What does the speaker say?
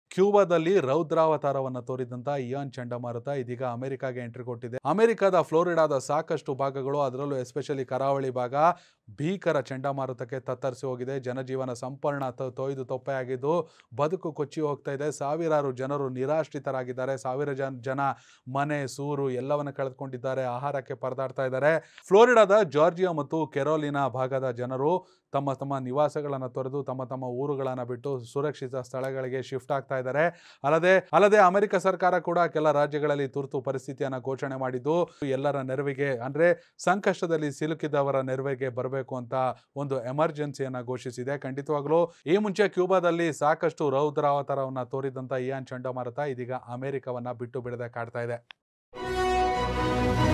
ಕ್ಯೂಬಾದಲ್ಲಿ ರೌದ್ರಾವತಾರವನ್ನು ತೋರಿದಂತ Ian ಚಂಡಮಾರುತ ಇದೀಗ ಅಮೆರಿಕಾಗೆ entry ಕೊಟ್ಟಿದೆ ಅಮೆರಿಕದ ಫ್ಲೋರಿಡಾದ ಸಾಕಷ್ಟು ಭಾಗಗಳು ಅದರಲ್ಲೂ ಎಸ್ಪೆಷಲಿ ಕರಾವಳಿ ಭಾಗ ಭೀಕರ ಚಂಡಮಾರುತಕ್ಕೆ ತತ್ತರಿಸಿ ಹೋಗಿದೆ ಜನಜೀವನ ಸಂಪೂರ್ಣ ತ- ತೊಯ್ದು ತೊಪ್ಪೆಯಾಗಿದ್ದು ಬದುಕು ಕೊಚ್ಚಿ ಹೋಗ್ತಾ ಇದೆ ಸಾವಿರಾರು ಜನರು ನಿರಾಶ್ರಿತರಾಗಿದ್ದಾರೆ ಸಾವಿರ ಜನ ಜನ ಮನೆ ಸೂರು ಎಲ್ಲವನ್ನ ಕಳೆದುಕೊಂಡಿದ್ದಾರೆ ಆಹಾರಕ್ಕೆ ಪರದಾಡ್ತಾ ಇದ್ದಾರೆ ಫ್ಲೋರಿಡಾದ ಜಾರ್ಜಿಯಾ ಮತ್ತು ಕೆರೋಲಿನಾ ಭಾಗದ ಜನರು ತಮ್ಮ ತಮ್ಮ ನಿವಾಸಗಳನ್ನು ತೊರೆದು ತಮ್ಮ ತಮ್ಮ ಊರುಗಳನ್ನು ಬಿಟ್ಟು ಸುರಕ್ಷಿತ ಸ್ಥಳಗಳಿಗೆ ಶಿಫ್ಟ್ ಆಗ್ತಾ ಇದ್ದಾರೆ ಅಲ್ಲದೆ ಅಲ್ಲದೆ ಅಮೆರಿಕ ಸರ್ಕಾರ ಕೂಡ ಕೆಲ ರಾಜ್ಯಗಳಲ್ಲಿ ತುರ್ತು ಪರಿಸ್ಥಿತಿಯನ್ನು ಘೋಷಣೆ ಮಾಡಿದ್ದು ಎಲ್ಲರ ನೆರವಿಗೆ ಅಂದ್ರೆ ಸಂಕಷ್ಟದಲ್ಲಿ ಸಿಲುಕಿದವರ ನೆರವಿಗೆ ಬರಬೇಕು ಅಂತ ಒಂದು ಎಮರ್ಜೆನ್ಸಿಯನ್ನ ಘೋಷಿಸಿದೆ ಖಂಡಿತವಾಗ್ಲೂ ಈ ಮುಂಚೆ ಕ್ಯೂಬಾದಲ್ಲಿ ಸಾಕಷ್ಟು ರೌದ್ರಾವತಾರವನ್ನ ತೋರಿದಂತ ಇಯಾನ್ ಚಂಡಮಾರುತ ಇದೀಗ ಅಮೆರಿಕವನ್ನ ಬಿಟ್ಟು ಬಿಡದೆ ಕಾಡ್ತಾ ಇದೆ